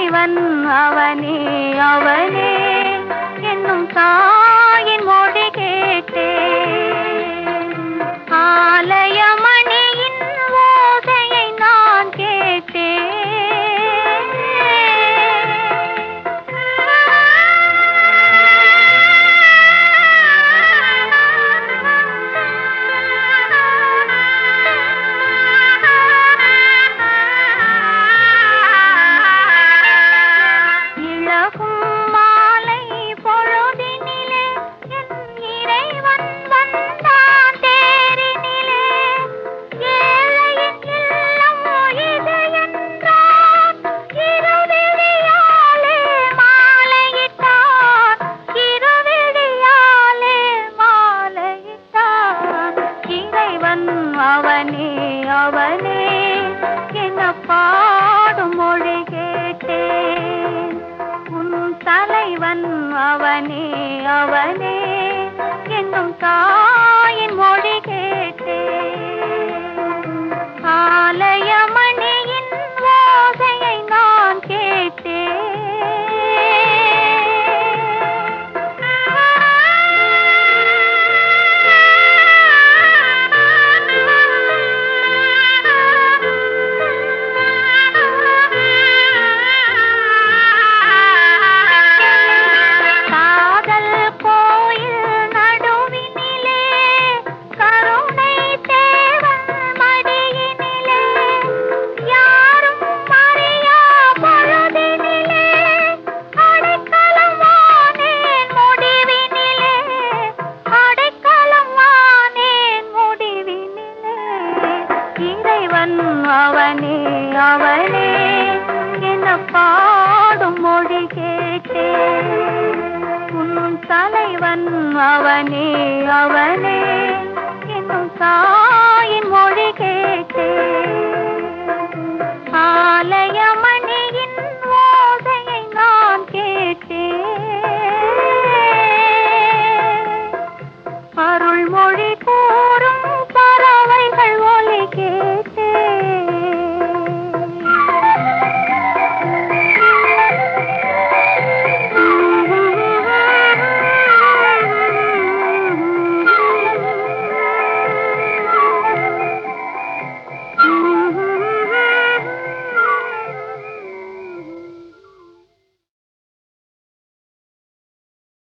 இறைவன் அவனே அவனே என்னும் தாயின் மொழி கேட்டேன் ஆலயமணியின் ஓசையை நான் கேட்டேன் இழகும் மாலை பொழுதினிலே என் இறைவன் வந்தான் தேரினிலே ஏழையின் இல்லம் இது என்றான் இருவிழியாலே மாலையிட்டான் இருவிழியாலே மாலையிட்டான் இறைவன் அவனே அவனே என பாடும் மொழி கேட்டேன் உன் தலைவன் அவனே அவனே என்னும் தாயின் மொழி கேட்டேன் ஆலயமணியின் ஓசையை நான் கேட்டேன் காதல் கோயில் நடுவினிலே கருணை தேவன் மடியினிலே யாரும் அறியா பொழுதினிலே அடைக்கலம் வானேன் முடிவினிலே அடைக்கலம் வானேன் முடிவினிலே இறைவன் அவனே அவனே என பாடும் மொழி கேட்டேன் உன் தலைவன் அவனே அவனே என்னும் தாயின் மொழி கேட்டேன் ஆலயமணியின் ஓசையை நான் கேட்டேன் அருள்மொழி